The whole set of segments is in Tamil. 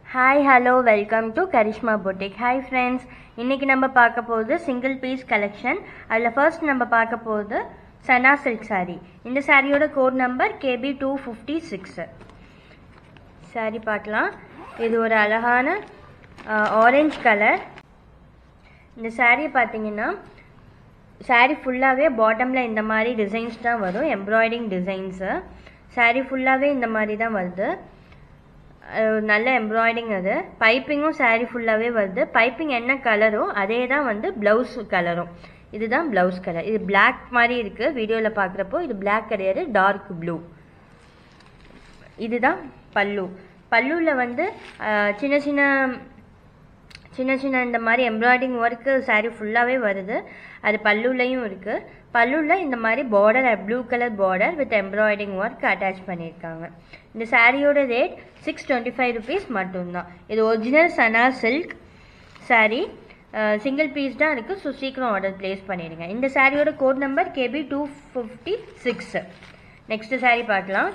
hi hello welcome to Karishma boutique hi friends இன்னைக்கு நம்ம பார்க்க போகுது சிங்கிள் பீஸ் கலெக்ஷன் அதில் ஃபர்ஸ்ட் நம்ம பார்க்க போகுது சனா சில்க் saree இந்த சாரியோட code number KP two fifty six sari பார்க்கலாம் இது ஒரு அழகான ஆரஞ்சு கலர் இந்த saree பார்த்தீங்கன்னா saree ஃபுல்லாகவே பாட்டமில் இந்த மாதிரி டிசைன்ஸ் தான் வரும் எம்ப்ராய்டிங் டிசைன்ஸு saree ஃபுல்லாகவே இந்த மாதிரி தான் வருது அஹ் நல்ல எம்ப்ராய்டிங் அது பைப்பிங்கும் saree ஃபுல்லாகவே வருது பைப்பிங் என்ன கலரோ அதே தான் வந்து ப்ளவுஸ் கலரும் இதுதான் ப்ளவுஸ் கலர் இது Black மாதிரி இருக்குது வீடியோவில் பார்க்குறப்போ இது Black கிடையாது டார்க் ப்ளூ இதுதான் பல்லு பல்லுவில் வந்து அஹ், சின்ன சின்ன சின்ன சின்ன இந்த மாதிரி எம்ப்ராய்டிங் ஒர்க்கு saree ஃபுல்லாகவே வருது அது பல்லுலையும் இருக்குது பல்லுவில் இந்த மாதிரி border blue colour border with embroidering work attach பண்ணியிருக்காங்க இந்த சாரியோட rate six twenty five rupees மட்டும்தான் இது original Sana silk saree single piece தான் இருக்குது ஸோ சீக்கிரம் ஆர்டர் ப்ளேஸ் பண்ணிடுங்க இந்த சாரியோட code number KP two fifty six next saree பார்க்கலாம்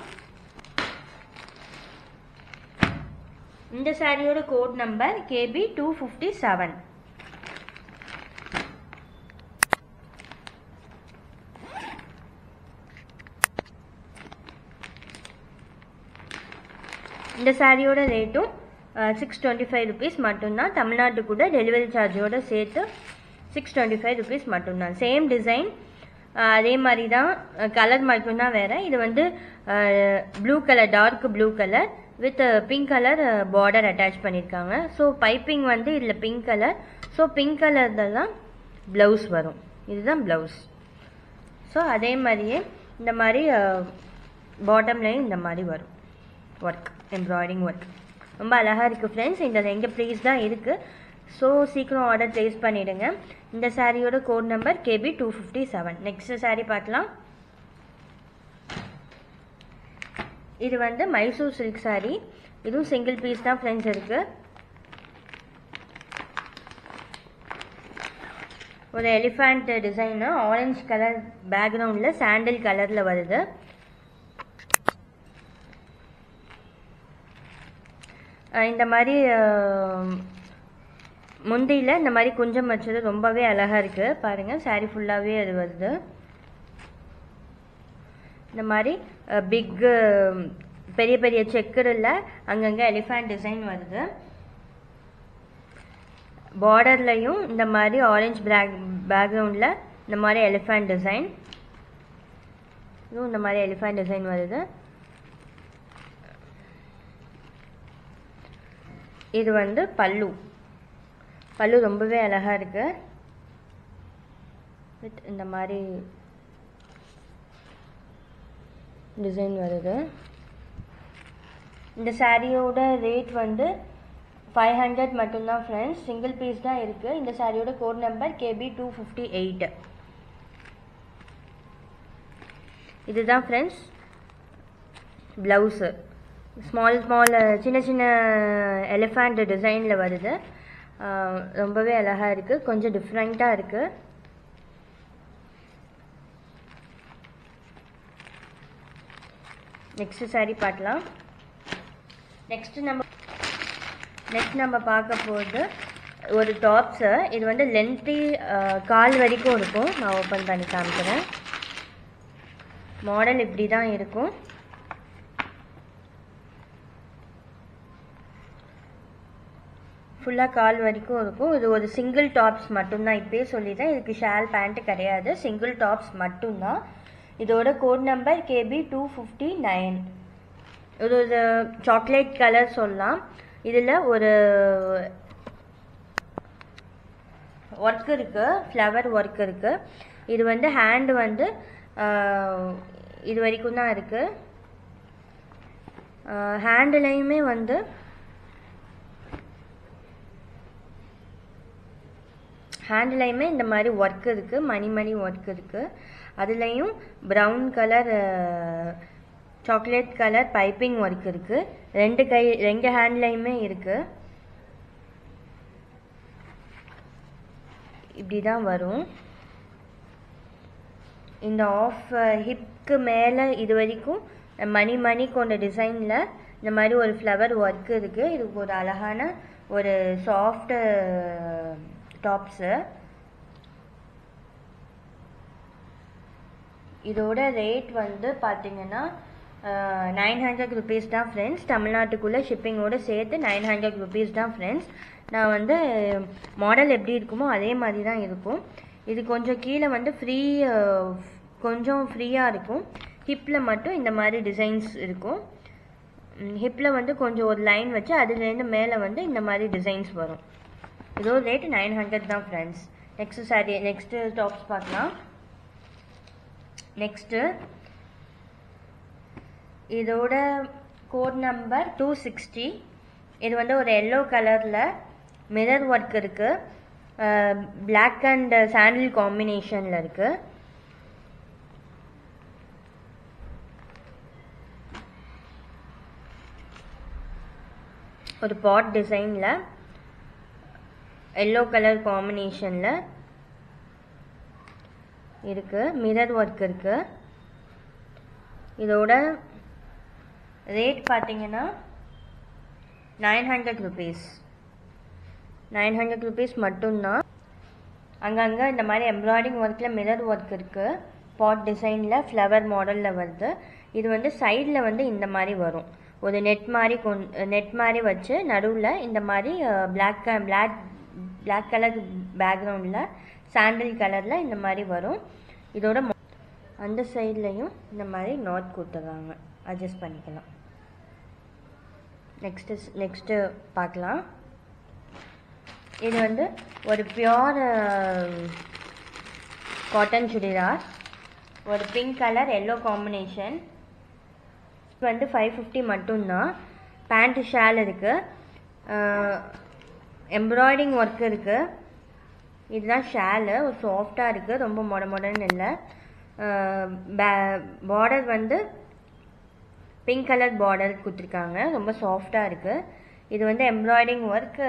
இந்த சாரியோட code number KP two fifty seven இந்த சாரியோட ரேட்டும் சிக்ஸ் டுவெண்ட்டி ஃபைவ் ருபீஸ் மட்டும்தான் தமிழ்நாட்டு கூட டெலிவரி சார்ஜோட சேர்த்து சிக்ஸ் டுவெண்ட்டி ஃபைவ் ருபீஸ் மட்டும்தான் சேம் டிசைன் அதே மாதிரி தான் கலர் மட்டும்தான் வேறு இது வந்து blue colour dark blue colour with pink colour border attach பண்ணியிருக்காங்க ஸோ பைப்பிங் வந்து இதில் பிங்க் கலர் ஸோ பிங்க் கலரில் தான் ப்ளவுஸ் வரும் இதுதான் ப்ளவுஸ் ஸோ அதே மாதிரியே இந்த மாதிரி பாட்டம்லையும் இந்த மாதிரி வரும் ஒர்க் எம்ப்ராய்டிங் ஒர்க் ரொம்ப அழகாக இருக்குது ஃப்ரெண்ட்ஸ் இந்த ரெண்டு ப்ளீஸ் தான் இருக்குது ஸோ சீக்கிரம் ஆர்டர் ப்ளேஸ் பண்ணிவிடுங்க இந்த சாரியோட code number KP two fifty seven next sari பார்க்கலாம் இது வந்து மைசூர் சில்க் saree இதுவும் சிங்கிள் பீஸ் தான் ஃப்ரெண்ட்ஸ் இருக்குது ஒரு எலிஃபண்ட் டிசைனு ஆரஞ்சு கலர் பேக்ரவுண்டில் சாண்டில் கலரில் வருது அஹ் இந்த மாதிரி முந்தியில் இந்த மாதிரி குஞ்சம் வச்சது ரொம்பவே அழகாக இருக்குது பாருங்கள் saree ஃபுல்லாகவே அது வருது இந்த மாதிரி பிக்கு பெரிய பெரிய செக்கரில் அங்கங்கே எலிஃபண்ட் டிசைன் வருது பார்டர்லையும் இந்த மாதிரி ஆரஞ்சு பேக் பேக்ரவுண்டில் இந்த மாதிரி எலிஃபண்ட் டிசைன் இதுவும் இந்த மாதிரி எலிஃபண்ட் டிசைன் வருது இது வந்து பல்லு பல்லு ரொம்பவே அழகாக இருக்கு வித் இந்த மாதிரி டிசைன் வருது இந்த சாரியோட ரேட் வந்து ஃபைவ் ஹண்ட்ரட் மட்டும்தான் ஃப்ரெண்ட்ஸ் சிங்கிள் பீஸ் தான் இருக்குது இந்த சாரியோட code number KP two fifty eight இதுதான் ஃப்ரெண்ட்ஸ் ப்ளவுஸு ஸ்மால் ஸ்மால் சின்ன சின்ன எலிஃபண்ட் டிசைனில் வருது ஆஹ் ரொம்பவே அழகாக இருக்குது கொஞ்சம் டிஃப்ரெண்ட்டாக இருக்குது நெக்ஸ்ட் saree பார்க்கலாம் நெக்ஸ்ட் நம்ம நெக்ஸ்ட் நம்ம பார்க்க போகிறது ஒரு டாப்ஸு இது வந்து லென்த்தி கால் வரைக்கும் இருக்கும் நான் ஓப்பன் பண்ணி காமிக்கிறேன் மாடல் இப்படி தான் இருக்கும் ஃபுல்லாக கால் வரைக்கும் இருக்கும் இது ஒரு சிங்கிள் டாப்ஸ் மட்டும்தான் இப்பயே சொல்லிட்டேன் இதுக்கு ஷால் பேண்ட்டு கிடையாது சிங்கிள் டாப்ஸ் மட்டும்தான் இதோட code number KP two fifty nine இது ஒரு சாக்லேட் கலர் சொல்லலாம் இதில் ஒரு ஒர்க் இருக்குது ஃப்ளவர் ஒர்க் இருக்குது இது வந்து ஹேண்டு வந்து ஆஹ், இது வரைக்கும் தான் இருக்குது ஹேண்டுலையுமே வந்து ஹேண்ட்லையுமே இந்த மாதிரி ஒர்க் இருக்குது மணி மணி ஒர்க் இருக்குது அதுலேயும் brown colour chocolate colour piping work இருக்குது ரெண்டு கை ரெண்டு ஹேண்ட்லையுமே இருக்குது இப்படி தான் வரும் இந்த ஆஃப் ஹிப்க்கு மேலே இது வரைக்கும் மணி மணி கொண்ட டிசைனில் இந்த மாதிரி ஒரு ஃப்ளவர் ஒர்க் இருக்குது இதுக்கு ஒரு அழகான ஒரு சாஃப்ட் டாப்ஸு இதோட ரேட் வந்து பார்த்தீங்கன்னா நைன் ஹண்ட்ரட் ருபீஸ் தான் ஃப்ரெண்ட்ஸ் தமிழ்நாட்டுக்குள்ளே ஷிப்பிங்கோடு சேர்த்து நைன் ஹண்ட்ரட் ருபீஸ் தான் ஃப்ரெண்ட்ஸ் நான் வந்து மாடல் எப்படி இருக்குமோ அதே மாதிரி தான் இருக்கும் இது கொஞ்சம் கீழே வந்து ஃப்ரீ கொஞ்சம் ஃப்ரீயாக இருக்கும் ஹிப்பில் மட்டும் இந்த மாதிரி டிசைன்ஸ் இருக்கும் ஹிப்பில் வந்து கொஞ்சம் ஒரு லைன் வச்சு அதுலேருந்து மேலே வந்து இந்த மாதிரி டிசைன்ஸ் வரும் இதோட ரேட் நைன் ஹண்ட்ரட் தான் friends next sorry next tops பார்க்கலாம் நெக்ஸ்ட்டு இதோட கோட் நம்பர் டூ சிக்ஸ்டி இது வந்து ஒரு எல்லோ கலரில் மிரர் ஒர்க் இருக்குது பிளாக் அண்ட் சாண்டில் காம்பினேஷனில் இருக்குது ஒரு பாட் டிசைனில் எல்லோ கலர் காம்பினேஷனில் இருக்குது மிரர் ஒர்க் இருக்குது இதோட ரேட் பார்த்தீங்கன்னா nine hundred rupees nine hundred rupees மட்டும்தான் அங்கங்கே இந்த மாதிரி எம்ப்ராய்டிங் ஒர்க்கில் மிரர் ஒர்க் இருக்குது பாட் டிசைனில் ஃப்ளவர் மாடலில் வருது இது வந்து சைடில் வந்து இந்த மாதிரி வரும் ஒரு நெட் மாதிரி கொண் நெட் மாதிரி வச்சு நடுவில் இந்த மாதிரி பிளாக் பிளாக் பிளாக் கலர் பேக்ரவுண்டில் சாண்டில் கலரில் இந்த மாதிரி வரும் இதோட அந்த சைட்லேயும் இந்த மாதிரி நாட் கொடுத்துட்றாங்க அட்ஜஸ்ட் பண்ணிக்கலாம் நெக்ஸ்ட்டு நெக்ஸ்ட்டு பார்க்கலாம் இது வந்து ஒரு பியோர் காட்டன் சுடிதார் ஒரு பிங்க் கலர் எல்லோ காம்பினேஷன் வந்து ஃபைவ் ஃபிஃப்டி மட்டும்தான் பேண்ட்டு ஷால் இருக்குது எம்ப்ராய்டிங் ஒர்க் இருக்குது இதுதான் ஷாலு ஒரு சாஃப்டாக இருக்குது ரொம்ப மொட மொடன்னு இல்லை பார்டர் வந்து பிங்க் கலர் பார்டர் கொடுத்துருக்காங்க ரொம்ப சாஃப்டாக இருக்குது இது வந்து எம்ப்ராய்டிங் ஒர்க்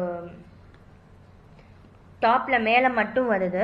டாப்பில் மேலே மட்டும் வருது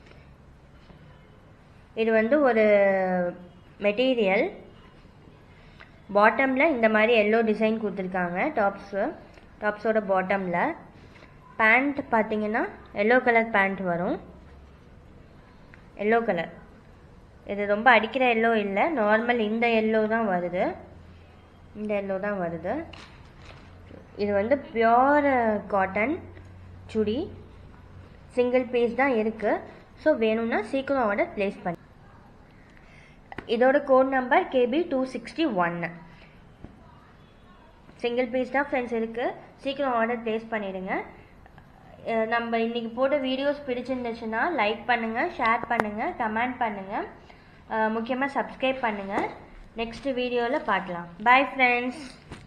இது வந்து ஒரு மெட்டீரியல் பாட்டமில் இந்த மாதிரி எல்லோ டிசைன் கொடுத்துருக்காங்க டாப்ஸு டாப்ஸோட பாட்டமில் பேண்ட் பார்த்தீங்கன்னா எல்லோ கலர் பேண்ட் வரும் எல்லோ கலர் இது ரொம்ப அடிக்கிற எல்லோ இல்லை நார்மல் இந்த எல்லோ தான் வருது இந்த எல்லோ தான் வருது இது வந்து pure cotton chudi single piece தான் இருக்குது ஸோ வேணும்னா சீக்கிரம் ஆர்டர் ப்ளேஸ் பண்ணி இதோட code number KP two sixty ஒன்று சிங்கிள் பீஸ் தான் ஃப்ரெண்ட்ஸ் இருக்குது சீக்கிரம் ஆர்டர் ப்ளேஸ் பண்ணிடுங்க நம்ம இன்றைக்கி போட்ட வீடியோஸ் பிடிச்சிருந்துச்சுன்னா லைக் பண்ணுங்கள் ஷேர் பண்ணுங்கள் கமெண்ட் பண்ணுங்கள் முக்கியமாக சப்ஸ்கிரைப் பண்ணுங்கள் நெக்ஸ்ட் வீடியோவில் பார்க்கலாம் பாய் ஃப்ரெண்ட்ஸ்